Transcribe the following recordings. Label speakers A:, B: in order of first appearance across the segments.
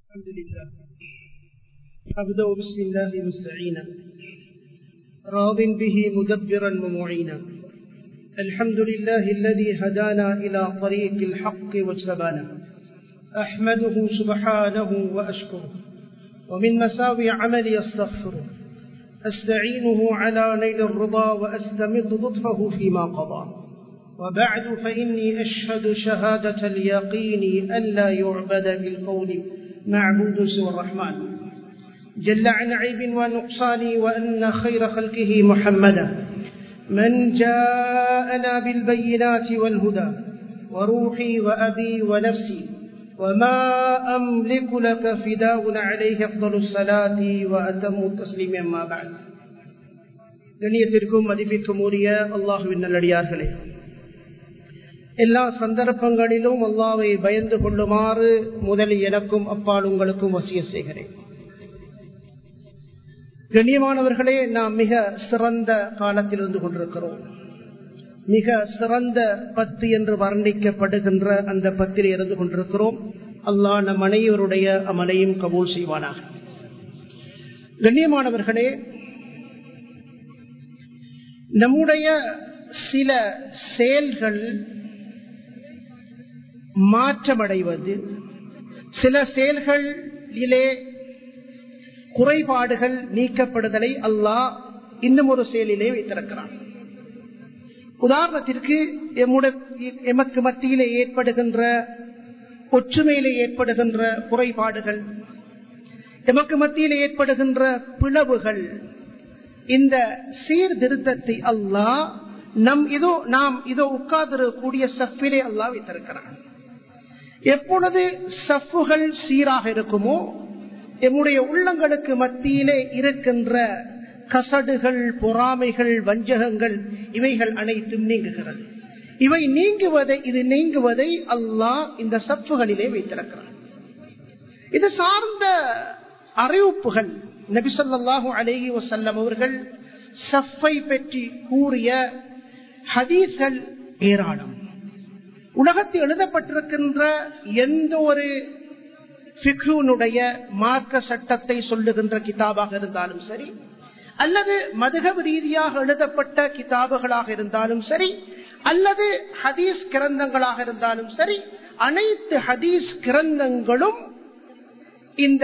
A: الحمد لله أبدأ بسم الله مستعينا راض به مدبرا ومعينا الحمد لله الذي هدانا إلى طريق الحق واجتبانا أحمده سبحانه وأشكره ومن مساوي عملي أستغفره أستعينه على نيل الرضا وأستمد لطفه فيما قضى وبعد فإني أشهد شهادة اليقين أن لا يعبد بالقول معبود سوى الرحمن جل عن عيب ونقصان وأن خير خلقه محمدا من جاءنا بالبينات والهدى وروحي وأبي ونفسي وما أملك لك فداء عليه أفضل الصلاة وأتم التسليم أما بعد கண்ணியத்திற்கும் மதிப்பிற்கும் உரிய அல்லாஹுவின் நல்லடியார்களே எல்லா சந்தர்ப்பங்களிலும் அல்லாவை பயந்து கொள்ளுமாறு முதலில் எனக்கும் அப்பால் உங்களுக்கும் வசிய செய்கிறேன் கண்ணியமானவர்களே நாம் மிக சிறந்த காலத்தில் இருந்து கொண்டிருக்கிறோம் மிக சிறந்த பத்து என்று வர்ணிக்கப்படுகின்ற அந்த பத்தில் இருந்து கொண்டிருக்கிறோம் அல்லாஹ் நம் அனைவருடைய அமலையும் கபூல் செய்வானாக கண்ணியமானவர்களே நம்முடைய சில செயல்கள் மாற்றமடைவது சில செயல்களிலே குறைபாடுகள் நீக்கப்படுதலை அல்லாஹ் இன்னும் ஒரு செயலிலே வைத்திருக்கிறான் உதாரணத்திற்கு எமக்கு மத்தியிலே ஏற்படுகின்ற ஒற்றுமையிலே ஏற்படுகின்ற குறைபாடுகள் எமக்கு மத்தியில் ஏற்படுகின்ற பிளவுகள் இந்த சீர்திருத்தத்தை அல்லாஹ் நம் இதோ நாம் இதோ உட்கார்ந்திருக்கக்கூடிய சஃபிலே அல்லாஹ் வைத்திருக்கிறான் எப்பொழுது சஃப்புகள் சீராக இருக்குமோ எம்முடைய உள்ளங்களுக்கு மத்தியிலே இருக்கின்ற கசடுகள் பொறாமைகள் வஞ்சகங்கள் இவைகள் அனைத்தும் நீங்குகிறது இவை நீங்குவதை இது நீங்குவதை அல்லாஹ் இந்த சப்புகளிலே வைத்திருக்கிறார் இது சார்ந்த அறிவிப்புகள் நபிசல்லாஹூ அலேஹி வசல்லம் அவர்கள் சஃப்பை பற்றி கூறிய ஹதீஸ்கள் ஏராளம் உலகத்தில் எழுதப்பட்டிருக்கின்ற எந்த ஒரு பிக்ரூனுடைய மார்க்க சட்டத்தை சொல்லுகின்ற கிதாபாக இருந்தாலும் சரி அல்லது மதுகப் ரீதியாக எழுதப்பட்ட கிதாபுகளாக இருந்தாலும் சரி அல்லது ஹதீஸ் கிரந்தங்களாக இருந்தாலும் சரி அனைத்து ஹதீஸ் கிரந்தங்களும் இந்த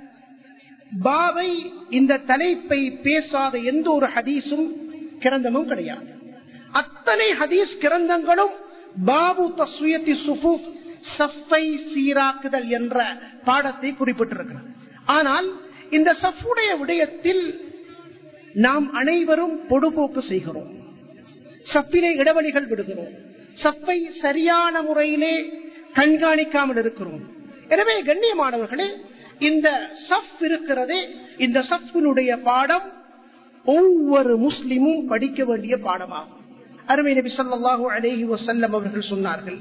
A: பாவை இந்த தலைப்பை பேசாத எந்த ஒரு ஹதீஸும் கிரந்தமும் கிடையாது அத்தனை ஹதீஸ் கிரந்தங்களும் பாபு தஸ்வியத்தி சுஃபு சஃபை சீராக்குதல் என்ற பாடத்தை குறிப்பிட்டிருக்கிறது ஆனால் இந்த சஃபுடைய விடயத்தில் நாம் அனைவரும் பொடுபோக்கு செய்கிறோம் சப்பிலே இடைவெளிகள் விடுகிறோம் சப்பை சரியான முறையிலே கண்காணிக்காமல் இருக்கிறோம் எனவே கண்ணியமானவர்களே இந்த சஃப் இருக்கிறதே இந்த சஃபினுடைய பாடம் ஒவ்வொரு முஸ்லிமும் படிக்க வேண்டிய பாடமாகும் அருமை நபி சொல்லாஹூ அலேஹி வசல்லம் அவர்கள் சொன்னார்கள்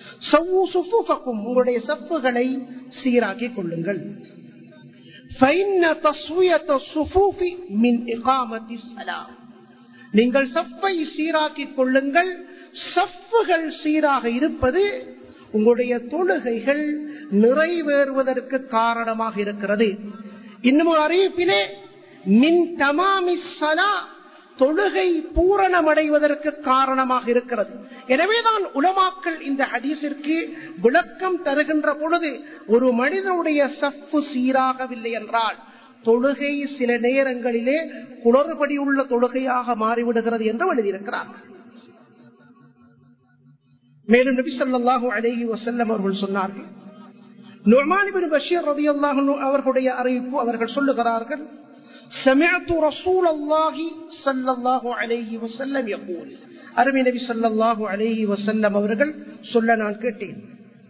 A: உங்களுடைய சப்புகளை சீராக்கிக் கொள்ளுங்கள் நீங்கள் சப்பை சீராக்கிக் கொள்ளுங்கள் சப்புகள் சீராக இருப்பது உங்களுடைய தொழுகைகள் நிறைவேறுவதற்கு காரணமாக இருக்கிறது இன்னும் ஒரு அறிவிப்பிலே மின் தமாமி சலா தொழுகை பூரணமடைவதற்கு காரணமாக இருக்கிறது எனவேதான் உலமாக்கள் இந்த ஹதீஸிற்கு விளக்கம் தருகின்ற பொழுது ஒரு மனிதனுடைய சப்பு சீராகவில்லை என்றால் தொழுகை சில நேரங்களிலே குளறுபடி உள்ள தொழுகையாக மாறிவிடுகிறது என்று எழுதியிருக்கிறார் மேலும் நபி சொல்லாஹூ அலேஹி வசல்லம் அவர்கள் சொன்னார்கள் நுமானிபின் பஷீர் ரதி அவர்களுடைய அறிவிப்பு அவர்கள் சொல்லுகிறார்கள் سمعت رسول الله صلى الله عليه وسلم يقول அருமை நபி ஸல்லல்லாஹு அலைஹி வஸல்லம் அவர்கள் சொல்ல நான் கேட்டேன்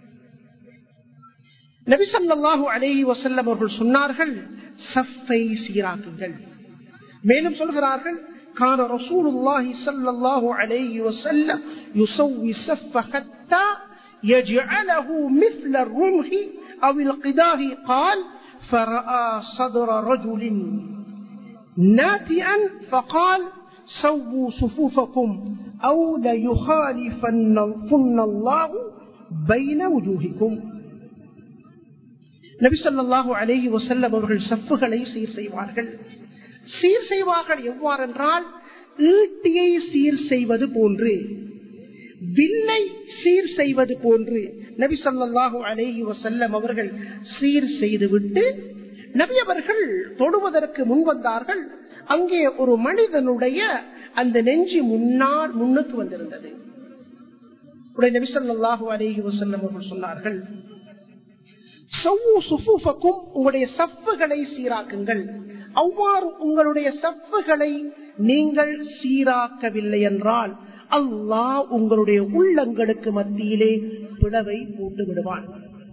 A: நபி ஸல்லல்லாஹு அலைஹி வஸல்லம் அவர்கள் சொன்னார்கள் சஃபை சீராக்குங்கள் மேலும் சொல்கிறார்கள் كان رسول الله صلى الله عليه وسلم يسوي الصف حتى يجعله مثل الرمح أو القداه قال فرأى صدر رجل ناتئا فقال سووا صفوفكم أو ليخالفن الله بين وجوهكم நபிசல்லாஹு அலேஹி வசல்லம் அவர்கள் சப்புகளை சீர் செய்வார்கள் சீர் செய்வார்கள் எவ்வாறென்றால் ஈட்டியை சீர் செய்வது போன்று வில்லை சீர் செய்வது போன்று நபி சொல்லாஹு அலேஹி வசல்லம் அவர்கள் சீர் செய்துவிட்டு நபி அவர்கள் தொடுவதற்கு முன் வந்தார்கள் அங்கே ஒரு மனிதனுடைய அந்த நெஞ்சு முன்னால் முன்னுக்கு வந்திருந்தது உடைய நபி சொல்லாஹு அலேஹி வசல்லம் அவர்கள் சொன்னார்கள் உங்களுடைய சப்புகளை சீராக்குங்கள் அவ்வாறு உங்களுடைய சப்புகளை நீங்கள் சீராக்கவில்லை என்றால் அல்லாஹ் உங்களுடைய உள்ளங்களுக்கு மத்தியிலே பிளவை போட்டு விடுவான்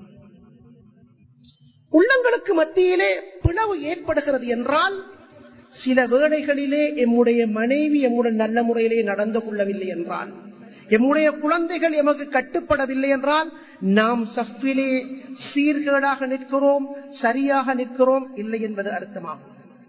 A: உள்ளங்களுக்கு மத்தியிலே பிளவு ஏற்படுகிறது என்றால் சில வேளைகளிலே எம்முடைய மனைவி எம்முடன் நல்ல முறையிலே நடந்து கொள்ளவில்லை என்றால் எம்முடைய குழந்தைகள் எமக்கு கட்டுப்படவில்லை என்றால் நாம் சஃபிலே சீர்கேடாக நிற்கிறோம் சரியாக நிற்கிறோம் இல்லை என்பது அர்த்தமாகும்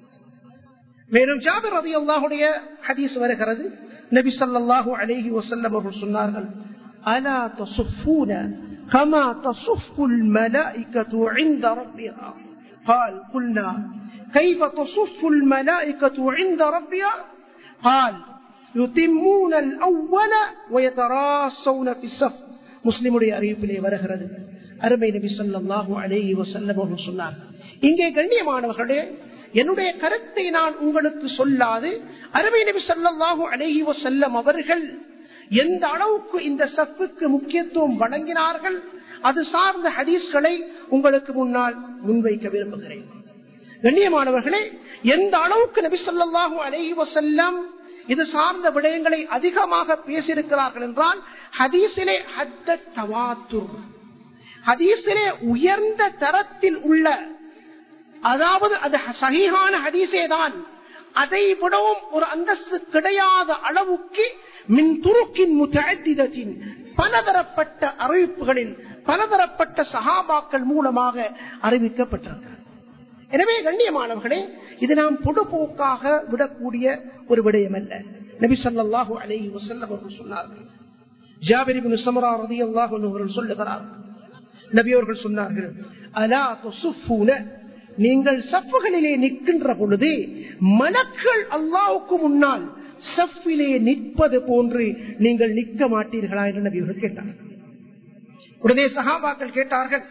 A: மேலும் ஜாபிர் ரதி அல்லாஹுடைய ஹதீஸ் வருகிறது நபி சல்லாஹூ அலேஹி வசல்லம் அவர்கள் சொன்னார்கள் அலா தசுஃபூன كما تصف الملائكة عند ربها قال قلنا كيف تصف الملائكة عند ربها قال يتمون الأول ويتراصون في الصف முஸ்லிமுடைய அறிவிப்பிலே வருகிறது அருமை நபி சொல்லாஹு அலேஹி வசல்லம் அவர்கள் சொன்னார் இங்கே கண்ணியமானவர்களே என்னுடைய கருத்தை நான் உங்களுக்கு சொல்லாது அருமை நபி சொல்லாஹு அலேஹி வசல்லம் அவர்கள் எந்த அளவுக்கு இந்த சஃப்புக்கு முக்கியத்துவம் வழங்கினார்கள் அது சார்ந்த ஹதீஸ்களை உங்களுக்கு முன்னால் முன்வைக்க விரும்புகிறேன் கண்ணியமானவர்களே எந்த அளவுக்கு நபி சொல்லாஹு அலேஹி வசல்லம் இது சார்ந்த விடயங்களை அதிகமாக பேசியிருக்கிறார்கள் என்றால் ஹதீசிலே ஹத்த தவாத்துர் ஹதீசிலே உயர்ந்த தரத்தில் உள்ள அதாவது அது சகிஹான ஹதீசே தான் அதை விடவும் ஒரு அந்தஸ்து கிடையாத அளவுக்கு மின் துருக்கின் முத்தின் பலதரப்பட்ட அறிவிப்புகளில் பலதரப்பட்ட சகாபாக்கள் மூலமாக அறிவிக்கப்பட்டிருக்கிறது எனவே கண்ணியமானவர்களே இது நாம் பொதுப்போக்காக விடக்கூடிய ஒரு விடயம் அல்ல நபி சொல்லாஹு அலை வசல்லம் அவர்கள் சொன்னார்கள் ஜாபிரிபின் சமரா ரதி அல்லாஹ் அவர்கள் சொல்லுகிறார் நபி அவர்கள் சொன்னார்கள் அலா சுஃபூன நீங்கள் சப்புகளிலே நிற்கின்ற பொழுது மலக்கள் அல்லாவுக்கு முன்னால் சஃபிலே நிற்பது போன்று நீங்கள் நிற்க மாட்டீர்களா என்று நபி அவர்கள் கேட்டார்கள் உடனே சகாபாக்கள் கேட்டார்கள்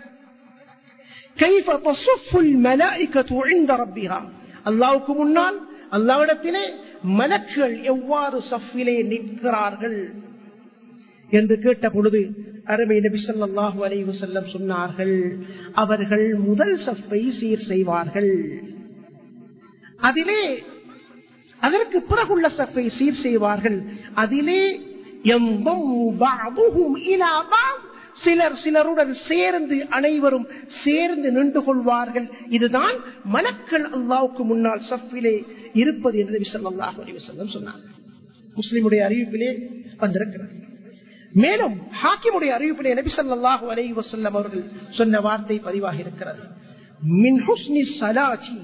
A: كيف تصف الملائكة عند ربها அல்லாவுக்கு முன்னால் அல்லாவிடத்திலே மலக்குகள் எவ்வாறு சஃபிலே நிற்கிறார்கள் என்று கேட்ட பொழுது அருமை நபி சொல்லாஹு அலைவு செல்லம் சொன்னார்கள் அவர்கள் முதல் சஃபை சீர் செய்வார்கள் அதிலே அதற்கு பிறகுள்ள சஃபை சீர் செய்வார்கள் அதிலே சிலர் சிலருடன் சேர்ந்து அனைவரும் சேர்ந்து நின்று கொள்வார்கள் இதுதான் மலக்கள் அல்லாவுக்கு முன்னால் சஃபிலே இருப்பது என்று விசல்லாஹ் அலிவசல்லம் சொன்னார் முஸ்லிமுடைய அறிவிப்பிலே வந்திருக்கிறது மேலும் ஹாக்கிமுடைய அறிவிப்பிலே நபி சொல்லாஹு அலை வசல்லம் அவர்கள் சொன்ன வார்த்தை பதிவாக இருக்கிறது மின் ஹுஸ்னி சலாச்சி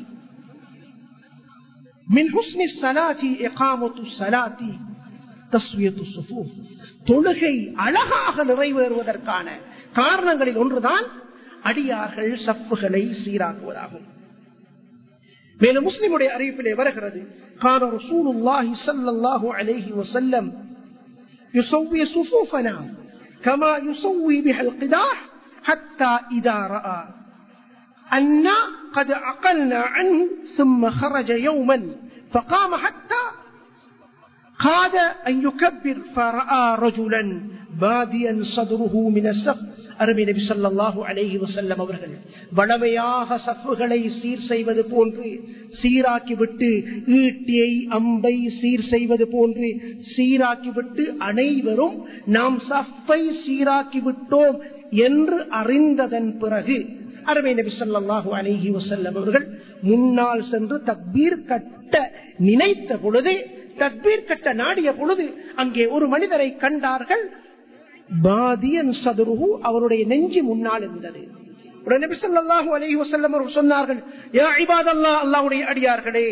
A: மின் ஹுஸ்னி சலாச்சி எகாமத்து சலாத்தி தஸ்வியத்து சுஃபூஃப் தொழுகை அழகாக நிறைவேறுவதற்கான காரணங்களில் ஒன்றுதான் அடியார்கள் சப்புகளை சீராக்குவதாகும் மேலும் முஸ்லிமுடைய அறிவிப்பிலே வருகிறது கான ரசூலுல்லாஹி ஸல்லல்லாஹு அலைஹி வஸல்லம் يسوي صفوفنا كما يسوي بها القداح حتى إذا رأى أن قد عقلنا عنه ثم خرج يوما فقام حتى قاد أن يكبر فرأى رجلا باديا صدره من السف அருமை நபி சொல்லாஹு அலேஹி வசல்லம் அவர்கள் வளமையாக சப்புகளை சீர் செய்வது போன்று சீராக்கி விட்டு ஈட்டியை அம்பை சீர் செய்வது போன்று சீராக்கி விட்டு அனைவரும் நாம் சஃப்பை சீராக்கி விட்டோம் என்று அறிந்ததன் பிறகு அருமை நபி சொல்லாஹு அலேஹி வசல்லம் அவர்கள் முன்னால் சென்று தக்பீர் கட்ட நினைத்த பொழுது தக்பீர் கட்ட நாடிய பொழுது அங்கே ஒரு மனிதரை கண்டார்கள் பாதியன் சதுருகு அவருடைய நெஞ்சு முன்னால் இருந்தது உடனே சொல்லாஹு அலஹி வசல்லம் அவர்கள் சொன்னார்கள் யா இபாதல்லா அல்லாவுடைய அடியார்களே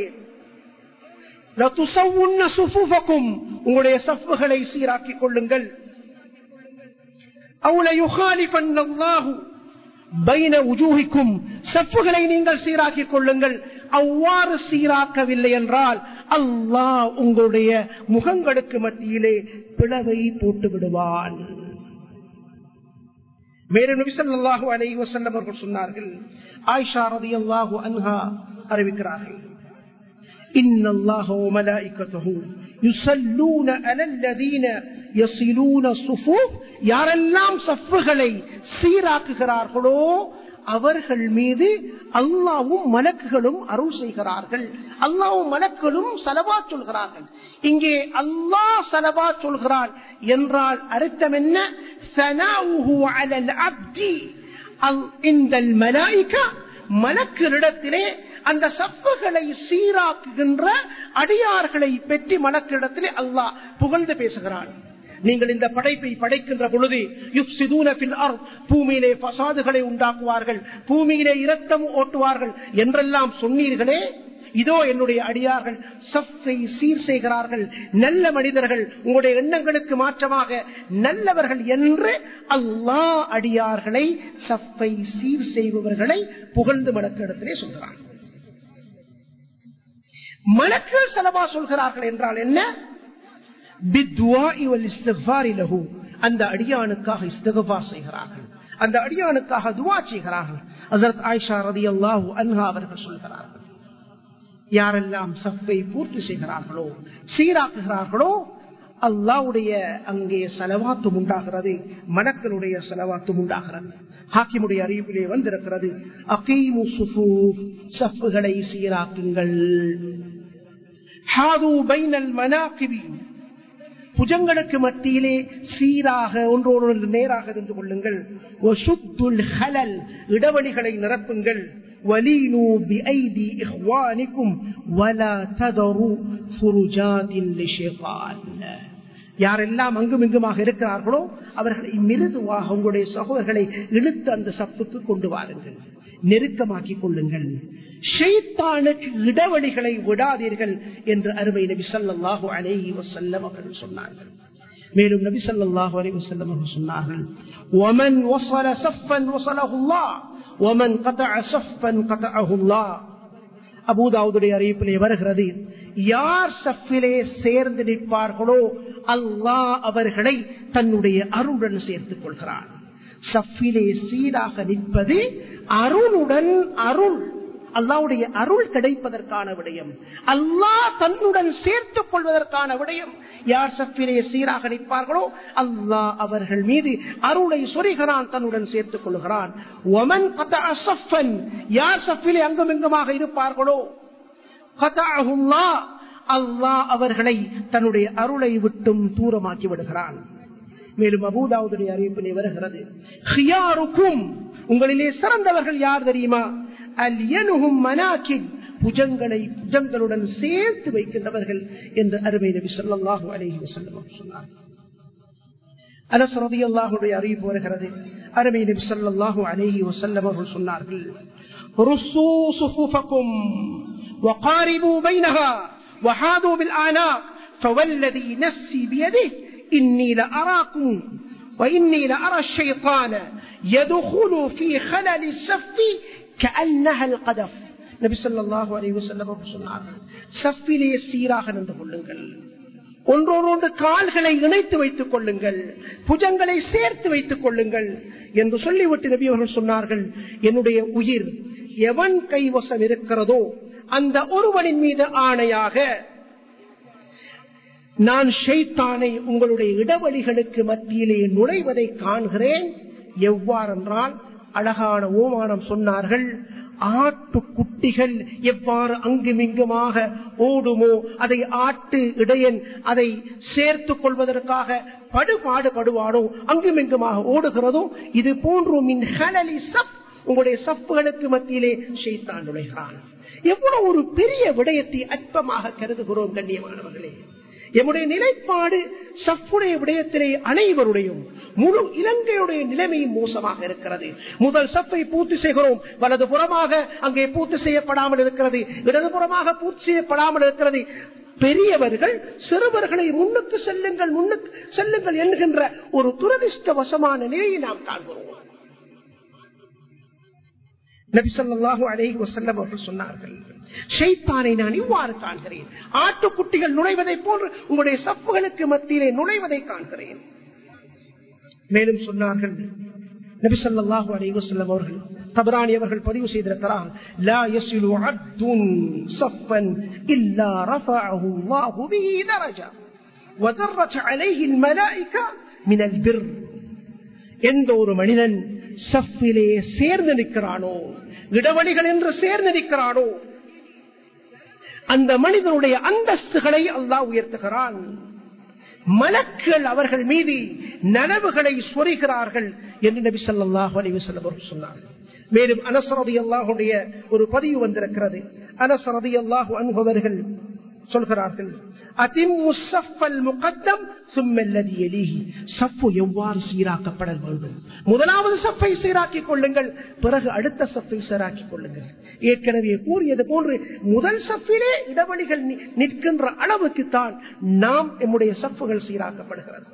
A: உங்களுடைய சஃப்புகளை சீராக்கிக் கொள்ளுங்கள் அவளை யுகாலிபன் பைன உஜூகிக்கும் செப்புகளை நீங்கள் சீராக்கிக் கொள்ளுங்கள் அவ்வாறு சீராக்கவில்லை என்றால் அல்லாஹ் உங்களுடைய முகங்களுக்கு மத்தியிலே பிளவை போட்டு விடுவான் மேலும் நபிசல்லாஹு அலை வசல்லம் அவர்கள் சொன்னார்கள் ஆயிஷா ரதி அல்லாஹு அன்ஹா அறிவிக்கிறார்கள் إن الله وملائكته يصلون على الذين يصلون الصفوف யாரெல்லாம் சஃப்புகளை சீராக்குகிறார்களோ அவர்கள் மீது அல்லாவும் மலக்குகளும் அருள் செய்கிறார்கள் அல்லாவும் மலக்களும் செலவா சொல்கிறார்கள் இங்கே அல்லாஹ் செலவா சொல்கிறான் என்றால் அர்த்தம் என்ன இந்த மலாய்க்கா மலக்களிடத்திலே அந்த சப்புகளை சீராக்குகின்ற அடியார்களை பெற்றி மலக்கிடத்திலே அல்லாஹ் புகழ்ந்து பேசுகிறான் நீங்கள் இந்த படைப்பை படைக்கின்ற பொழுது பூமியிலே பசாதுகளை உண்டாக்குவார்கள் பூமியிலே இரத்தம் ஓட்டுவார்கள் என்றெல்லாம் சொன்னீர்களே இதோ என்னுடைய அடியார்கள் சஃப்பை சீர் செய்கிறார்கள் நல்ல மனிதர்கள் உங்களுடைய எண்ணங்களுக்கு மாற்றமாக நல்லவர்கள் என்று அல்லாஹ் அடியார்களை சஃப்பை சீர் செய்பவர்களை புகழ்ந்து மலக்கிடத்திலே சொல்கிறார்கள் மலக்கள் செலவா சொல்கிறார்கள் என்றால் என்ன அந்த அடியானுக்காக இஸ்தகபா செய்கிறார்கள் அந்த அடியானுக்காக துவா செய்கிறார்கள் அதற்கு ஆயிஷா ரதி அல்லாஹூ அன்ஹா அவர்கள் சொல்கிறார்கள் யாரெல்லாம் சஃப்பை பூர்த்தி செய்கிறார்களோ சீராக்குகிறார்களோ அல்லாவுடைய அங்கே செலவாத்தும் உண்டாகிறது மணக்களுடைய செலவாத்தும் உண்டாகிறது ஹாக்கிமுடைய அறிவிப்பிலே வந்திருக்கிறது அகீமு சஃப்புகளை சீராக்குங்கள் புஜங்களுக்கு மத்தியிலே சீராக ஒன்றோடு நேராக இருந்து கொள்ளுங்கள் இடவழிகளை நிரப்புங்கள் ولينوا بأيدي إخوانكم ولا تذروا فرجات لشيطان யாரெல்லாம் அங்கும் இங்குமாக இருக்கிறார்களோ அவர்களை மிருதுவாக உங்களுடைய சகோதரர்களை இழுத்து அந்த சப்புக்கு கொண்டு வாருங்கள் நெருக்கமாக்கி கொள்ளுங்கள் ஷெய்தானுக்கு இடவழிகளை விடாதீர்கள் என்று அருமை நபி சல்லாஹூ அலேஹி வசல்லம் அவர்கள் சொன்னார்கள் மேலும் நபி சல்லாஹூ அலி வசல்லம் அவர்கள் சொன்னார்கள் ஒமன் வசல சஃபன் வசலஹுல்லா ஒமன் கதஅ சஃபன் கதஅஹுல்லா அபூதாவுடைய அறிவிப்பிலே வருகிறது யார் சஃபிலே சேர்ந்து நிற்பார்களோ அல்லாஹ் அவர்களை தன்னுடைய அருளுடன் சேர்த்துக் கொள்கிறான் சஃபிலே சீராக நிற்பது அருளுடன் அருள் அல்லாவுடைய அருள் கிடைப்பதற்கான விடயம் அல்லாஹ் தன்னுடன் சேர்த்துக் கொள்வதற்கான விடயம் யார் சஃபிலே சீராக நிற்பார்களோ அல்லாஹ் அவர்கள் மீது அருளை சொரிகிறான் தன்னுடன் சேர்த்துக் கொள்கிறான் ஒமன் யார் சஃபிலே அங்கும் இங்குமாக இருப்பார்களோ அல்லாஹ் அவர்களை தன்னுடைய அருளை விட்டும் தூரமாக்கி விடுகிறான் மேலும் அபூதாவுடைய அறிவிப்பிலே வருகிறது ஹியாருக்கும் உங்களிலே சிறந்தவர்கள் யார் தெரியுமா அல் எனுகும் மனாக்கின் புஜங்களை புஜங்களுடன் சேர்த்து வைக்கின்றவர்கள் என்று அருமை நபி சொல்லாஹு அலஹி வசல்லம் சொன்னார் அனசரதி அல்லாஹுடைய அறிவிப்பு வருகிறது அருமை நபி சொல்லாஹு அலஹி வசல்லம் அவர்கள் சொன்னார்கள் وقاربوا بينها وحاذوا بالآناق فوالذي نفسي بيده إني لأراكم وإني لأرى الشيطان يدخل في خلل السف كأنها القدف நபி சொல்லாஹு அலி வசல்லம் சொன்னார்கள் சஃபிலே சீராக நின்று கொள்ளுங்கள் ஒன்றோடு கால்களை இணைத்து வைத்துக் கொள்ளுங்கள் புஜங்களை சேர்த்து வைத்துக் கொள்ளுங்கள் என்று சொல்லிவிட்டு நபி அவர்கள் சொன்னார்கள் என்னுடைய உயிர் எவன் கைவசம் இருக்கிறதோ அந்த ஒருவனின் மீது ஆணையாக நான் ஷெய்தானை உங்களுடைய இடவழிகளுக்கு மத்தியிலே நுழைவதை காண்கிறேன் எவ்வாறென்றால் அழகான ஓமானம் சொன்னார்கள் ஆட்டு குட்டிகள் எவ்வாறு அங்குமிங்குமாக ஓடுமோ அதை ஆட்டு இடையன் அதை சேர்த்துக் கொள்வதற்காக படுபாடு படுவாடோ அங்குமிங்குமாக ஓடுகிறதோ இது போன்று மின் ஹலலி சப் உங்களுடைய சப்புகளுக்கு மத்தியிலே ஷெய்தான் நுழைகிறான் எவ்வளவு ஒரு பெரிய விடயத்தை அற்பமாக கருதுகிறோம் கண்ணியமானவர்களே எம்முடைய நிலைப்பாடு சப்புடைய விடயத்திலே அனைவருடையும் முழு இலங்கையுடைய நிலைமையும் மோசமாக இருக்கிறது முதல் சப்பை பூர்த்தி செய்கிறோம் வலது புறமாக அங்கே பூர்த்தி செய்யப்படாமல் இருக்கிறது இடது புறமாக பூர்த்தி செய்யப்படாமல் இருக்கிறது பெரியவர்கள் சிறுவர்களை முன்னுக்கு செல்லுங்கள் முன்னுக்கு செல்லுங்கள் என்கின்ற ஒரு துரதிருஷ்டவசமான நிலையை நாம் காண்கிறோம் நபி ஸல்லல்லாஹு அலைஹி வஸல்லம் அவர்கள் சொன்னார்கள் ஷைத்தானை நான் இவ்வாறு காண்கிறேன் ஆட்டுக்குட்டிகள் நுழைவதை போன்று உங்களுடைய சப்புகளுக்கு மத்தியிலே நுழைவதை காண்கிறேன் மேலும் சொன்னார்கள் நபி ஸல்லல்லாஹு அலைஹி வஸல்லம் அவர்கள் தபரானி அவர்கள் பதிவு செய்திருக்கிறார் லா யஸ்லு அப்துன் ஸஃபன் இல்லா ரஃபஅஹு அல்லாஹு பிஹி தரஜா وذرت عليه الملائكه من البر எந்த ஒரு மனிதன் சஃபிலே சேர்ந்து நிற்கிறானோ இடவழிகள் என்று சேர்ந்து நிற்கிறானோ அந்த மனிதனுடைய அந்தஸ்துகளை அல்லாஹ் உயர்த்துகிறான் மலக்கள் அவர்கள் மீது நனவுகளை சொரிகிறார்கள் என்று நபி ஸல்லல்லாஹு அலைஹி வஸல்லம் அவர்கள் சொன்னார்கள் மேலும் அனசரதி அல்லாஹுடைய ஒரு பதிவு வந்திருக்கிறது அனசரதி அல்லாஹு அனுபவர்கள் சொல்கிறார்கள் அதிம்மு ஸஃபல் முகத்தம் சும்மல்லதி எலிஹி சஃப்பு எவ்வாறு சீராக்கப்பட வேண்டும் முதலாவது சஃப்பை சீராக்கிக் கொள்ளுங்கள் பிறகு அடுத்த சஃப்பை சீராக்கிக் கொள்ளுங்கள் ஏற்கனவே கூறியது போன்று முதல் சஃபிலே இடவழிகள் நி- நிற்கின்ற அளவுக்கு தான் நாம் நம்முடைய சஃப்புகள் சீராக்கப்படுகிறது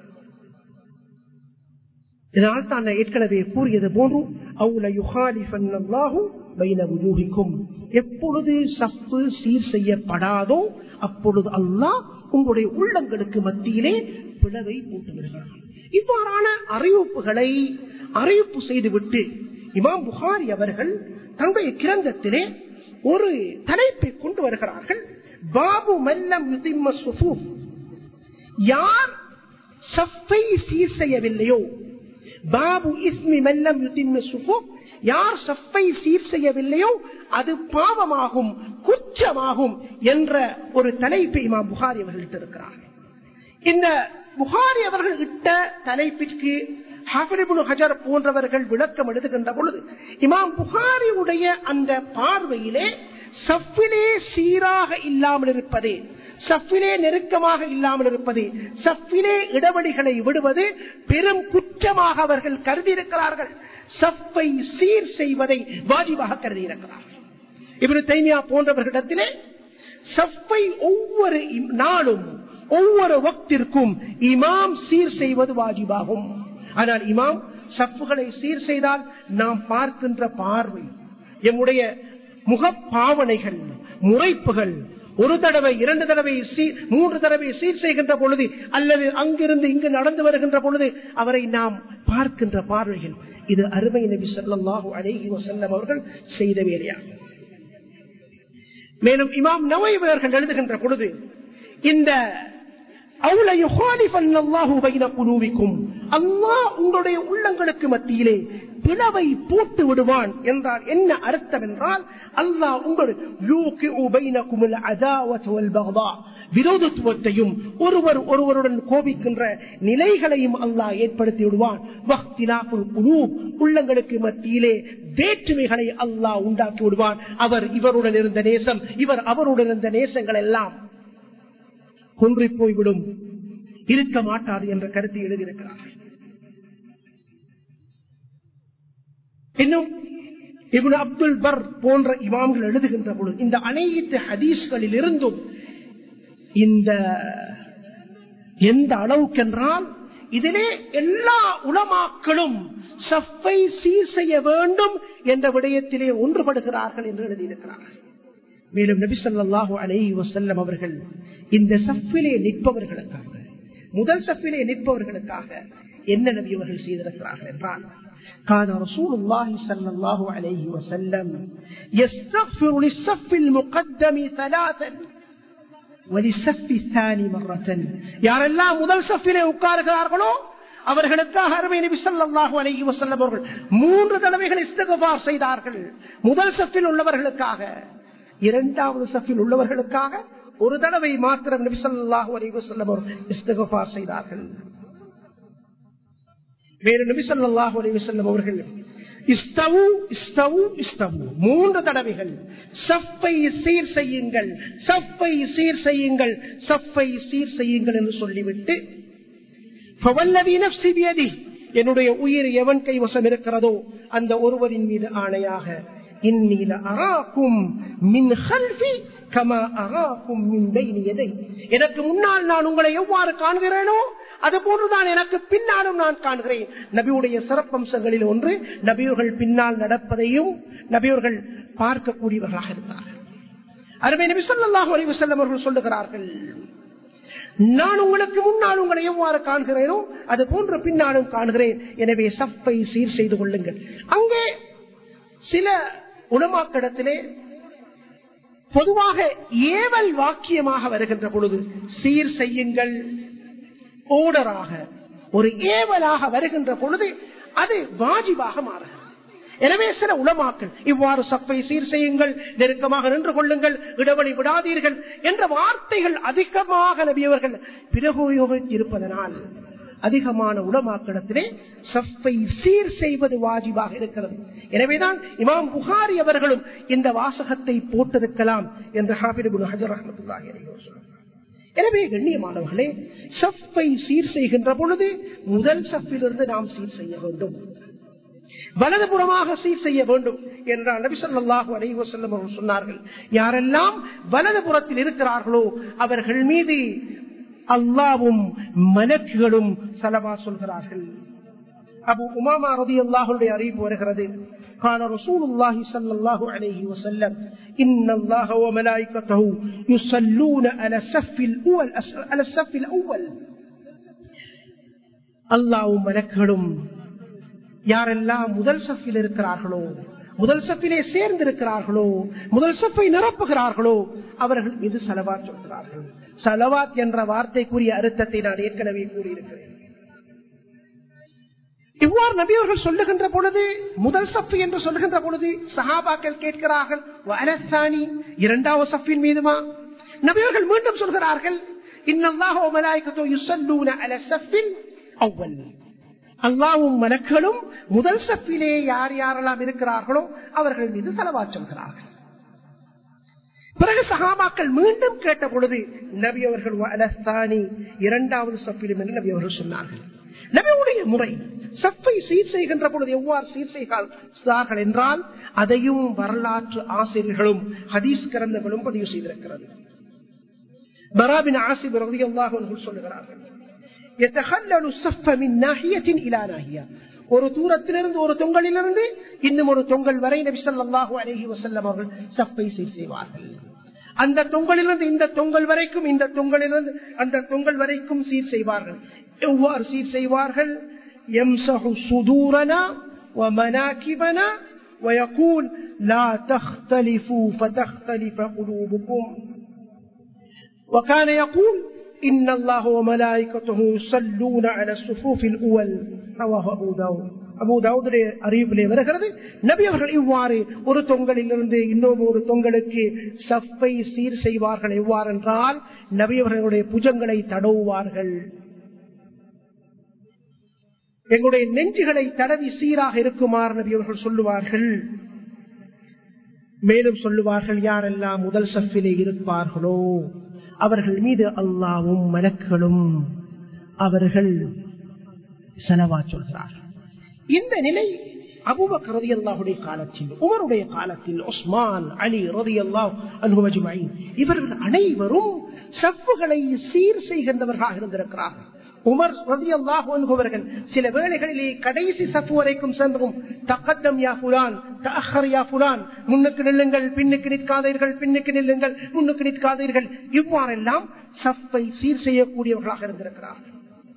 A: இதனால் தான் நான் ஏற்கனவே கூறியது போன்று அவுல யுகாலிஃபல்லாஹு பைன வுஜூஹிக்கும் எப்பொழுது சப்பு சீர் செய்யப்படாதோ அப்பொழுது அல்லாஹ் உங்களுடைய உள்ளங்களுக்கு மத்தியிலே பிளவை கூட்டுகிறார் இவ்வாறான அறிவிப்புகளை அறிவிப்பு செய்துவிட்டு இமாம் புகாரி அவர்கள் தன்னுடைய கிரந்தத்திலே ஒரு தலைப்பை கொண்டு வருகிறார்கள் பாபு மல்லம் யுதிம்ம சுஃபூஃப் யார் சஃப்பை சீர் செய்யவில்லையோ பாபு இஸ்மி மெல்லம் யுதிம்ம சுஃபூஃப் யார் சஃப்பை சீர் செய்யவில்லையோ அது பாவமாகும் குற்றமாகும் என்ற ஒரு தலைப்பை இமாம் புகாரி அவர்கள் இருக்கிறார் இந்த புகாரி அவர்கள் இட்ட தலைப்பிற்கு ஹாஃபிரிபுல் ஹஜர் போன்றவர்கள் விளக்கம் எழுதுகின்ற பொழுது இமாம் புகாரியுடைய அந்த பார்வையிலே சஃபிலே சீராக இல்லாமல் இருப்பது சஃபிலே நெருக்கமாக இல்லாமல் இருப்பது சஃபிலே இடைவெளிகளை விடுவது பெரும் குற்றமாக அவர்கள் கருதியிருக்கிறார்கள் சஃப்பை சீர் செய்வதை வாஜிபாக கருதியிருக்கிறார்கள் இவரு தைமியா போன்றவர்களிடத்திலே சஃப்பை ஒவ்வொரு இம்- நாளும் ஒவ்வொரு வக்திற்கும் இமாம் சீர் செய்வது வாஜிபாகும் ஆனால் இமாம் சஃப்புகளை சீர் செய்தால் நாம் பார்க்கின்ற பார்வை எம்முடைய முகப்பாவனைகள் முறைப்புகள் ஒரு தடவை இரண்டு தடவை சீ- மூன்று தடவை சீர் செய்கின்ற பொழுது அல்லது அங்கிருந்து இங்கு நடந்து வருகின்ற பொழுது அவரை நாம் பார்க்கின்ற பார்வைகள் இது அருமை நபி ஸல்லல்லாஹு அலைஹி வஸல்லம் அவர்கள் செய்த வேலையாகும் மேலும் இமாம் நவை அவர்கள் எழுதுகின்ற பொழுது இந்த அவுல யுகாலிஃபன் அல்லாஹு பைன குலூவிக்கும் அல்லாஹ் உங்களுடைய உள்ளங்களுக்கு மத்தியிலே பிளவை போட்டு விடுவான் என்றால் என்ன அர்த்தம் என்றால் அல்லாஹ் உங்கள் யூகிஉ பைனகுமுல் அதாவத் வல் பக்தா விரோதத்துவத்தையும் ஒருவர் ஒருவருடன் கோபிக்கின்ற நிலைகளையும் அல்லாஹ் ஏற்படுத்தி விடுவான் வக்திலாஃபுல் குலூப் உள்ளங்களுக்கு மத்தியிலே வேற்றுமைகளை அல்லாஹ் உண்டாக்கி விடுவான் அவர் இவருடன் இருந்த நேசம் இவர் அவருடன் இருந்த நேசங்கள் எல்லாம் குன்றி போய்விடும் இருக்க மாட்டாது என்ற கருத்தை எழுதியிருக்கிறார்கள் இன்னும் இப்னு அப்துல் பர் போன்ற இமாம்கள் எழுதுகின்ற பொழுது இந்த அனைத்து ஹதீஸ்களில் இருந்தும் இந்த எந்த அளவுக்கென்றால் இதிலே எல்லா உலமாக்களும் சஃப்பை சீர் செய்ய வேண்டும் என்ற விடயத்திலே ஒன்றுபடுகிறார்கள் என்று எழுதியிருக்கிறார்கள் மேலும் நபி ஸல்லல்லாஹு அலைஹி வஸல்லம் அவர்கள் இந்த சஃபிலே நிற்பவர்களுக்காக முதல் சஃபிலே நிற்பவர்களுக்காக என்ன நபி அவர்கள் செய்திருக்கிறார்கள் என்றால் كان رسول الله صلى الله عليه وسلم يستغفر للصف المقدم ثلاثا وللصف الثاني مرة யாரெல்லாம் முதல் சஃபிலே உட்காருகிறார்களோ அவர்களுக்காக அருமை நபி ஸல்லல்லாஹு அலைஹி வஸல்லம் அவர்கள் மூன்று தடவைகள் இஸ்திக்ஃபார் செய்தார்கள் முதல் சஃபில் உள்ளவர்களுக்காக இரண்டாவது சஃபில் உள்ளவர்களுக்காக ஒரு தடவை மாத்திரம் நபி ஸல்லல்லாஹு அலைஹி வஸல்லம் அவர்கள் இஸ்திக்ஃபார் செய்தார்கள் வேறு நபி ஸல்லல்லாஹு அலைஹி வஸல்லம் அவர்கள் இஸ்தவு இஸ்தவு இஸ்தவு மூன்று தடவைகள் சஃப்பை சீர் செய்யுங்கள் சஃப்பை சீர் செய்யுங்கள் சஃப்பை சீர் செய்யுங்கள் என்று சொல்லிவிட்டு فوالذي نفسي بيده என்னுடைய உயிர் எவன் கைவசம் இருக்கிறதோ அந்த ஒருவரின் மீது ஆணையாக இன்னில அராக்கும் மின் ஹல்ஃபி கமா அராக்கும் மின் பைனி யதை. எனக்கு முன்னால் நான் உங்களை எவ்வாறு காண்கிறேனோ அது போன்றுதான் எனக்கு பின்னாலும் நான் காண்கிறேன் நபியுடைய சிறப்பம்சங்களில் ஒன்று நபியர்கள் பின்னால் நடப்பதையும் நபியர்கள் பார்க்கக்கூடியவர்களாக இருந்தார்கள் அருமை நபி ஸல்லல்லாஹு அலைஹி வஸல்லம் அவர்கள் சொல்லுகிறார்கள் நான் உங்களுக்கு முன்னால் உங்களை எவ்வாறு காண்கிறேனோ அது போன்று பின்னாலும் காண்கிறேன் எனவே சப்பை சீர் செய்து கொள்ளுங்கள் அங்கே சில உணமாக்கிடத்திலே பொதுவாக ஏவல் வாக்கியமாக வருகின்ற பொழுது சீர் செய்யுங்கள் ஓடராக ஒரு ஏவலாக வருகின்ற பொழுது அது வாஜிபாக மாறுகிறது எனவே சில உளமாக்கள் இவ்வாறு சப்பை சீர் செய்யுங்கள் நெருக்கமாக நின்று கொள்ளுங்கள் இடைவெளி விடாதீர்கள் என்ற வார்த்தைகள் அதிகமாக நபியவர்கள் பிரயோகித்திருப்பதனால் அதிகமான உலமாக்கிடத்திலே சப்பை சீர் செய்வது வாஜிபாக இருக்கிறது எனவேதான் இமாம் புகாரி அவர்களும் இந்த வாசகத்தை போட்டிருக்கலாம் என்று ஹாபிர் ஹஜர் அஹமத்துல்லாஹி அலைஹி வஸல்லம் எனவே கண்ணியமானவர்களே சஃப்பை சீர் செய்கின்ற பொழுது முதல் சஃப்பிலிருந்து நாம் சீர் செய்ய வேண்டும் வலதுபுறமாக சீர் செய்ய வேண்டும் என்றால் நபி சொல்லாஹு அலைஹி வஸல்லம் அவர்கள் சொன்னார்கள் யாரெல்லாம் வலதுபுறத்தில் இருக்கிறார்களோ அவர்கள் மீது அல்லாவும் மலக்குகளும் சலவா சொல்கிறார்கள் அபு உமாமா ரதி அல்லாஹுடைய அறிவிப்பு வருகிறது قال رسول الله صلى الله عليه وسلم إن الله وملائكته يصلون على الصف الأول على الصف الأول அல்லாவும் மலக்களும் யாரெல்லாம் முதல் சஃபில் இருக்கிறார்களோ முதல் சஃபிலே சேர்ந்திருக்கிறார்களோ முதல் சஃபை நிரப்புகிறார்களோ அவர்கள் மீது சலவாத் சொல்கிறார்கள் சலவாத் என்ற வார்த்தைக்குரிய அர்த்தத்தை நான் ஏற்கனவே கூறியிருக்கிறேன் இவ்வாறு நபியவர்கள் சொல்லுகின்ற பொழுது முதல் சப்பு என்று சொல்லுகின்ற பொழுது சஹாபாக்கள் கேட்கிறார்கள் வலசானி இரண்டாவது சப்பின் மீதுமா நபியவர்கள் மீண்டும் சொல்கிறார்கள் அல்லாவும் மலக்களும் முதல் சப்பிலே யார் யாரெல்லாம் இருக்கிறார்களோ அவர்கள் மீது செலவா சொல்கிறார்கள் பிறகு சகாபாக்கள் மீண்டும் கேட்ட பொழுது நபி அவர்கள் அலஸ்தானி இரண்டாவது சப்பிலும் என்று நபி அவர்கள் சொன்னார்கள் நபியுடைய முறை சப்பை சீர் செய்கின்ற பொழுது எவ்வாறு சீர் செய்கிறார்கள் என்றால் அதையும் வரலாற்று ஆசிரியர்களும் ஹதீஸ் கரந்தர்களும் பதிவு செய்திருக்கிறது பராபின் ஆசிப் ரவி அல்லாஹ் சொல்லுகிறார்கள் ஒரு தூரத்திலிருந்து ஒரு தொங்கலிலிருந்து இன்னும் ஒரு தொங்கல் வரை நபி சொல்லாஹு அலஹி வசல்லம் அவர்கள் சப்பை சீர் செய்வார்கள் அந்த தொங்கலிலிருந்து இந்த தொங்கல் வரைக்கும் இந்த தொங்கலிலிருந்து அந்த தொங்கல் வரைக்கும் சீர் செய்வார்கள் எவ்வாறு சீர் செய்வார்கள் يمسح صدورنا ومناكبنا ويقول لا تختلفوا فتختلف قلوبكم وكان يقول إن الله وملائكته يصلون على الصفوف الأول رواه أبو داود அபு தாவுடைய அறிவிப்பிலே வருகிறது நபி அவர்கள் இவ்வாறு ஒரு தொங்கலிலிருந்து இன்னொரு ஒரு தொங்கலுக்கு சஃப்பை சீர் செய்வார்கள் எவ்வாறு என்றால் நபி அவர்களுடைய புஜங்களை தடவுவார்கள் எங்களுடைய நெஞ்சுகளை தடவி சீராக இருக்குமாறு நபி அவர்கள் சொல்லுவார்கள் மேலும் சொல்லுவார்கள் யாரெல்லாம் முதல் சஃபிலே இருப்பார்களோ அவர்கள் மீது அல்லாவும் மலக்களும் அவர்கள் செலவா சொல்கிறார்கள் இந்த நிலை அபுபக் ரதி அல்லாஹுடைய காலத்தில் உமருடைய காலத்தில் உஸ்மான் அலி ரதி அல்லாஹ் அனுபவஜுமாயின் இவர்கள் அனைவரும் சப்புகளை சீர் செய்கின்றவர்களாக இருந்திருக்கிறார்கள் உமர் ரதி அல்லாஹ் அனுபவர்கள் சில வேளைகளிலே கடைசி சப்பு வரைக்கும் சென்றும் தக்கத்தம் யா புலான் தஹர் யா புலான் முன்னுக்கு நில்லுங்கள் பின்னுக்கு நிற்காதீர்கள் பின்னுக்கு நில்லுங்கள் முன்னுக்கு நிற்காதீர்கள் இவ்வாறெல்லாம் சப்பை சீர் செய்யக்கூடியவர்களாக இருந்திருக்கிறார்கள்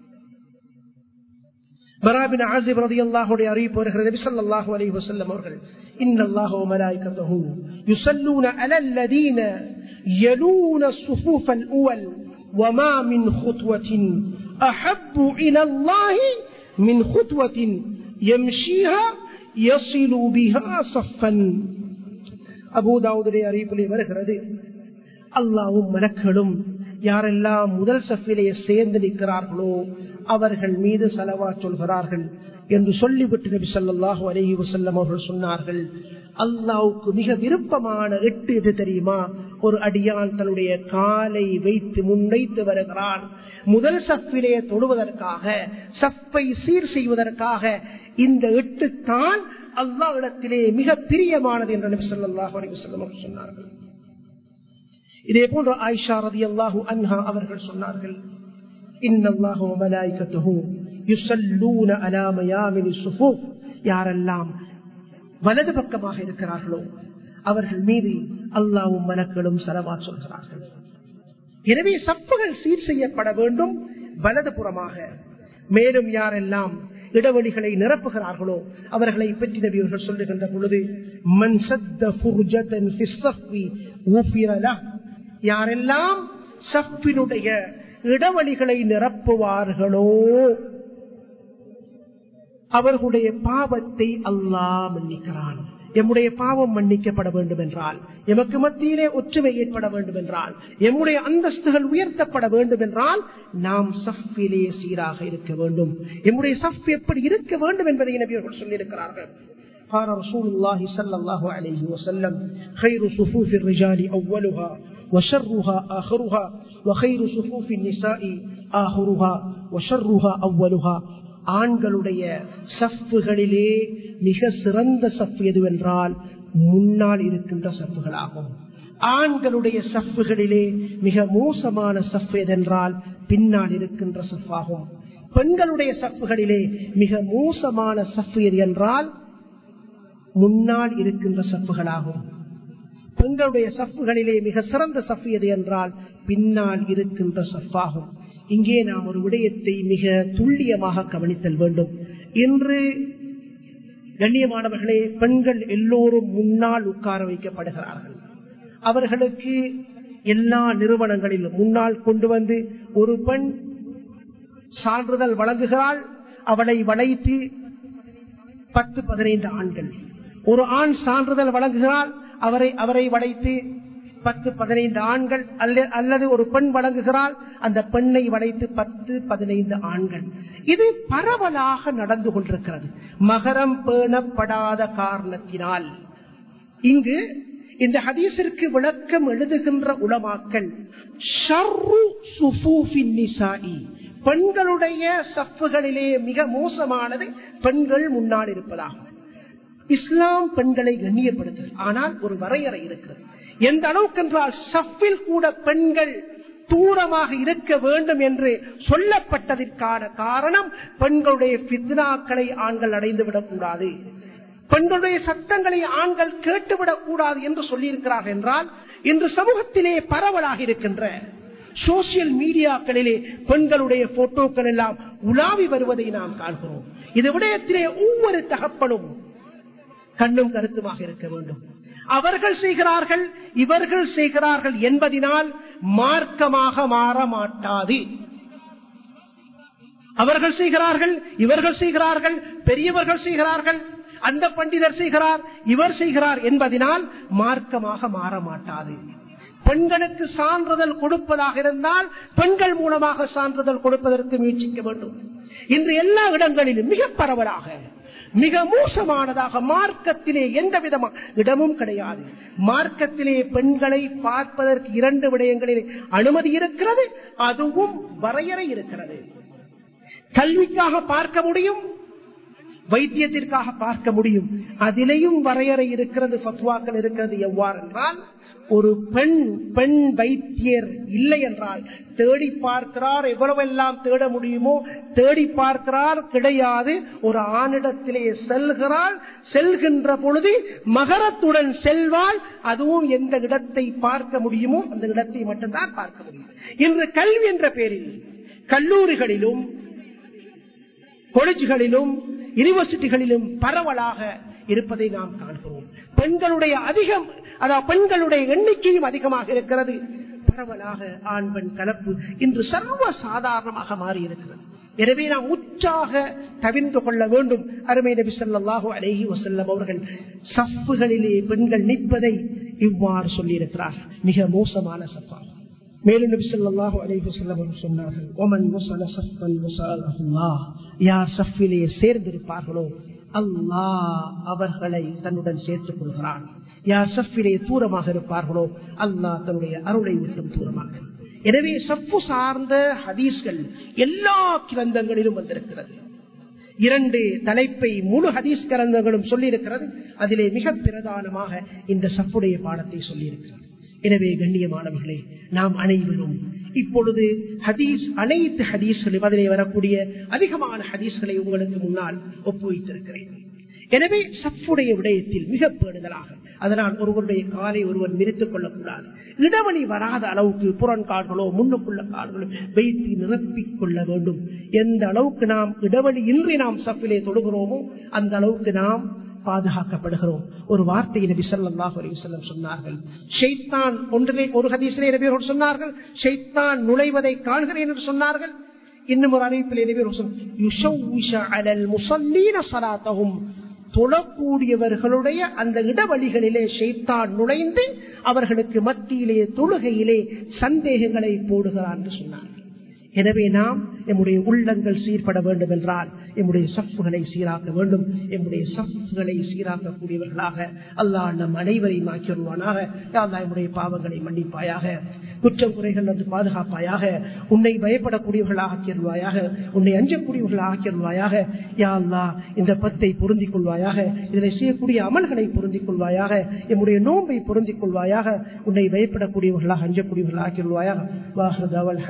A: பராபின் ஆசிப் ரதி அல்லாஹுடைய அறிவிப்பு வருகிறது நபி ஸல்லல்லாஹு அலைஹி வஸல்லம் அவர்கள் இன்னல்லாஹு வ மலாயிகத்துஹு யுஸல்லூன அலல்லதீன யலூன الصفوف الأول وما من خطوة أحب إلى الله من خطوة يمشيها يصل بها صفا அபூ தாவூதுடைய அறிவிப்பிலே வருகிறது அல்லாவும் மலக்களும் யாரெல்லாம் முதல் சஃபிலே சேர்ந்து நிற்கிறார்களோ அவர்கள் மீது செலவா சொல்கிறார்கள் என்று சொல்லிவிட்டு நபி சொல்லாஹு அலஹி வசல்லம் அவர்கள் சொன்னார்கள் அல்லாவுக்கு மிக விருப்பமான எட்டு எது தெரியுமா ஒரு அடியான் தன்னுடைய காலை வைத்து முன்வைத்து வருகிறான் முதல் சஃபிலே தொடுவதற்காக சஃப்பை சீர் செய்வதற்காக இந்த எட்டு தான் அல்லாவிடத்திலே மிக பிரியமானது என்று நபி சொல்லாஹு அலி வசல்லம் அவர்கள் சொன்னார்கள் இதே போன்று ஆயிஷா ரதி அல்லாஹூ அன்ஹா அவர்கள் சொன்னார்கள் இன்னல்லாஹு மலாய்கத்துஹு யுஸல்லூன அலா மயாமினி ஸுஃபூஃப் யாரெல்லாம் வலது பக்கமாக இருக்கிறார்களோ அவர்கள் மீது அல்லாவும் மலக்களும் செலவா சொல்கிறார்கள் எனவே சப்புகள் சீர் செய்யப்பட வேண்டும் வலது புறமாக மேலும் யாரெல்லாம் இடைவெளிகளை நிரப்புகிறார்களோ அவர்களை பற்றி நபியவர்கள் சொல்லுகின்ற பொழுது மன் சத்த ஃபுர்ஜதன் ஃபி ஸஃபி ஊஃபிர லஹ். யாரெல்லாம் சப்பினுடைய இடைவெளிகளை நிரப்புவார்களோ அவர்களுடைய பாவத்தை அல்லாஹ் மன்னிக்கிறான் எம்முடைய பாவம் மன்னிக்கப்பட வேண்டும் என்றால் எமக்கு மத்தியிலே ஒற்றுமை ஏற்பட வேண்டும் என்றால் எம்முடைய அந்தஸ்துகள் உயர்த்தப்பட வேண்டும் என்றால் நாம் சஃபிலே சீராக இருக்க வேண்டும் எம்முடைய சஃப் எப்படி இருக்க வேண்டும் என்பதை நபியர்கள் சொல்லியிருக்கிறார்கள் قال رسول الله صلى الله عليه وسلم خير صفوف الرجال أولها وشرها آخرها وخير صفوف النساء آخرها وشرها أولها ஆண்களுடைய சஃப்புகளிலே மிக சிறந்த சஃப் எதுவென்றால் முன்னால் இருக்கின்ற சஃப்புகளாகும் ஆண்களுடைய சஃப்புகளிலே மிக மோசமான சஃப் எதென்றால் பின்னால் இருக்கின்ற சஃப்பாகும் பெண்களுடைய சஃப்புகளிலே மிக மோசமான சஃப் எது என்றால் முன்னால் இருக்கின்ற சஃப்புகளாகும் பெண்களுடைய சஃப்புகளிலே மிக சிறந்த சஃப் எது என்றால் பின்னால் இருக்கின்ற சஃப்பாகும் இங்கே நாம் ஒரு விடயத்தை மிக துல்லியமாக கவனித்தல் வேண்டும் இன்று கண்ணியமானவர்களே பெண்கள் எல்லோரும் முன்னால் உட்கார வைக்கப்படுகிறார்கள் அவர்களுக்கு எல்லா நிறுவனங்களிலும் முன்னால் கொண்டு வந்து ஒரு பெண் சான்றிதழ் வழங்குகிறாள் அவளை வளைத்து பத்து பதினைந்து ஆண்கள் ஒரு ஆண் சான்றிதழ் வழங்குகிறாள் அவரை அவரை வளைத்து பத்து பதினைந்து ஆண்கள் அல்லது ஒரு பெண் வழங்குகிறாள் அந்த பெண்ணை வளைத்து பத்து பதினைந்து ஆண்கள் இது பரவலாக நடந்து கொண்டிருக்கிறது மகரம் பேணப்படாத காரணத்தினால் இங்கு இந்த ஹதீஸிற்கு விளக்கம் எழுதுகின்ற உளமாக்கல் பெண்களுடைய சப்புகளிலே மிக மோசமானது பெண்கள் முன்னால் இருப்பதாகும் இஸ்லாம் பெண்களை கண்ணியப்படுத்துது ஆனால் ஒரு வரையறை இருக்கிறது எந்த அளவுக்கு என்றால் சஃபில் கூட பெண்கள் தூரமாக இருக்க வேண்டும் என்று சொல்லப்பட்டதற்கான காரணம் பெண்களுடைய பித்னாக்களை ஆண்கள் அடைந்துவிடக் கூடாது பெண்களுடைய சத்தங்களை ஆண்கள் கேட்டுவிடக் கூடாது என்று சொல்லியிருக்கிறார்கள் என்றால் இன்று சமூகத்திலே பரவலாக இருக்கின்ற சோசியல் மீடியாக்களிலே பெண்களுடைய போட்டோக்கள் எல்லாம் உலாவி வருவதை நாம் காண்கிறோம் இது விடயத்திலே ஒவ்வொரு தகப்பனும் கண்ணும் கருத்துமாக இருக்க வேண்டும் அவர்கள் செய்கிறார்கள் இவர்கள் செய்கிறார்கள் என்பதினால் மார்க்கமாக மாற மாட்டாது அவர்கள் செய்கிறார்கள் இவர்கள் செய்கிறார்கள் பெரியவர்கள் செய்கிறார்கள் அந்த பண்டிதர் செய்கிறார் இவர் செய்கிறார் என்பதனால் மார்க்கமாக மாற மாட்டாது பெண்களுக்கு சான்றிதழ் கொடுப்பதாக இருந்தால் பெண்கள் மூலமாக சான்றிதழ் கொடுப்பதற்கு முயற்சிக்க வேண்டும் இன்று எல்லா இடங்களிலும் மிக பரவலாக மிக மோசமானதாக மார்க்கத்திலே எந்த விதமான இடமும் கிடையாது மார்க்கத்திலே பெண்களை பார்ப்பதற்கு இரண்டு விடயங்களில் அனுமதி இருக்கிறது அதுவும் வரையறை இருக்கிறது கல்விக்காக பார்க்க முடியும் வைத்தியத்திற்காக பார்க்க முடியும் அதிலேயும் வரையறை இருக்கிறது பத்வாக்கள் இருக்கிறது எவ்வாறு என்றால் ஒரு பெண் பெண் வைத்தியர் இல்லை என்றால் தேடி பார்க்கிறார் எவ்வளவெல்லாம் தேட முடியுமோ தேடி பார்க்கிறார் கிடையாது ஒரு ஆணிடத்திலே செல்கிறாள் செல்கின்ற பொழுது மகரத்துடன் செல்வாள் அதுவும் எந்த இடத்தை பார்க்க முடியுமோ அந்த இடத்தை மட்டும்தான் பார்க்க முடியும் இன்று கல்வி என்ற பெயரில் கல்லூரிகளிலும் காலேஜ்களிலும் யூனிவர்சிட்டிகளிலும் பரவலாக இருப்பதை நாம் காண்கிறோம் பெண்களுடைய அதிகம் அதாவது பெண்களுடைய எண்ணிக்கையும் அதிகமாக இருக்கிறது பரவலாக ஆண் பெண் கலப்பு இன்று சர்வ சாதாரணமாக மாறி இருக்கிறது எனவே நாம் உற்சாக தவிர்த்து கொள்ள வேண்டும் அருமை நபி சொல்லாஹு அலேஹி வசல்லம் அவர்கள் சப்புகளிலே பெண்கள் நிற்பதை இவ்வாறு சொல்லியிருக்கிறார் மிக மோசமான சப்பா மேலும் நபி சொல்லாஹு அலேஹி வசல்லம் அவர்கள் சொன்னார்கள் ஒமன் முசல சப்பன் முசல்லாஹ் யார் சஃபிலே சேர்ந்திருப்பார்களோ அல்லாஹ் அவர்களை தன்னுடன் சேர்த்துக் கொள்கிறான் யார் சஃபிலே தூரமாக இருப்பார்களோ அல்லாஹ் தன்னுடைய அருளை விட்டும் தூரமாக எனவே சப்பு சார்ந்த ஹதீஸ்கள் எல்லா கிரந்தங்களிலும் வந்திருக்கிறது இரண்டு தலைப்பை முழு ஹதீஸ் கிரந்தங்களும் சொல்லியிருக்கிறது அதிலே மிக பிரதானமாக இந்த சப்புடைய பாடத்தை சொல்லியிருக்கிறது எனவே கண்ணியமானவர்களே நாம் அனைவரும் இப்பொழுது ஹதீஸ் அனைத்து ஹதீஸ்களும் அதிலே வரக்கூடிய அதிகமான ஹதீஸ்களை உங்களுக்கு முன்னால் ஒப்புவித்திருக்கிறேன் எனவே சஃப்புடைய விடயத்தில் மிக பேணுதலாக அதனால் ஒருவருடைய காலை ஒருவர் நிறுத்திக் கொள்ளக்கூடாது இடைவெளி வராத அளவுக்கு புறன்கால்களோ முன்னுக்குள்ள கால்களோ வைத்து நிரப்பிக் கொள்ள வேண்டும் எந்த அளவுக்கு நாம் இடைவெளி இன்றி நாம் சஃபிலே தொடுகிறோமோ அந்த அளவுக்கு நாம் பாதுகாக்கப்படுகிறோம் ஒரு வார்த்தையை நபி ஸல்லல்லாஹு அலைஹி வஸல்லம் சொன்னார்கள் ஷைத்தான் ஒன்றிலே ஒரு ஹதீஸிலே நபி அவர்கள் சொன்னார்கள் ஷைத்தான் நுழைவதை காண்கிறேன் என்று சொன்னார்கள் இன்னும் ஒரு அறிவிப்பிலே நபி அவர்கள் சொன்னார்கள், "யுஷவ்விஷ அலல் முஸல்லீன ஸலாத்தஹும்." தொழக்கூடியவர்களுடைய அந்த இடவழிகளிலே ஷைத்தான் நுழைந்து அவர்களுக்கு மத்தியிலே தொழுகையிலே சந்தேகங்களை போடுகிறார் என்று சொன்னார் எனவே நாம் எம்முடைய உள்ளங்கள் சீர்பட வேண்டும் என்றால் எம்முடைய சஃப்புகளை சீராக்க வேண்டும் எம்முடைய சஃப்புகளை சீராக்கக்கூடியவர்களாக அல்லாஹ் நம் அனைவரையும் ஆக்கிடுவானாக அல்லாஹ் எம்முடைய பாவங்களை மன்னிப்பாயாக குற்றம் குறைகள் வந்து பாதுகாப்பாயாக உன்னை பயப்படக்கூடியவர்களாக ஆக்கிடுவாயாக உன்னை அஞ்சக்கூடியவர்களாக ஆக்கிடுவாயாக யா அல்லாஹ் இந்த பத்தை பொருந்திக் கொள்வாயாக இதனை செய்யக்கூடிய அமல்களை பொருந்திக் கொள்வாயாக எம்முடைய நோன்பை பொருந்திக் கொள்வாயாக உன்னை பயப்படக்கூடியவர்களாக அஞ்சக்கூடியவர்களாக ஆக்கிடுவாயாக வாஹதாவல்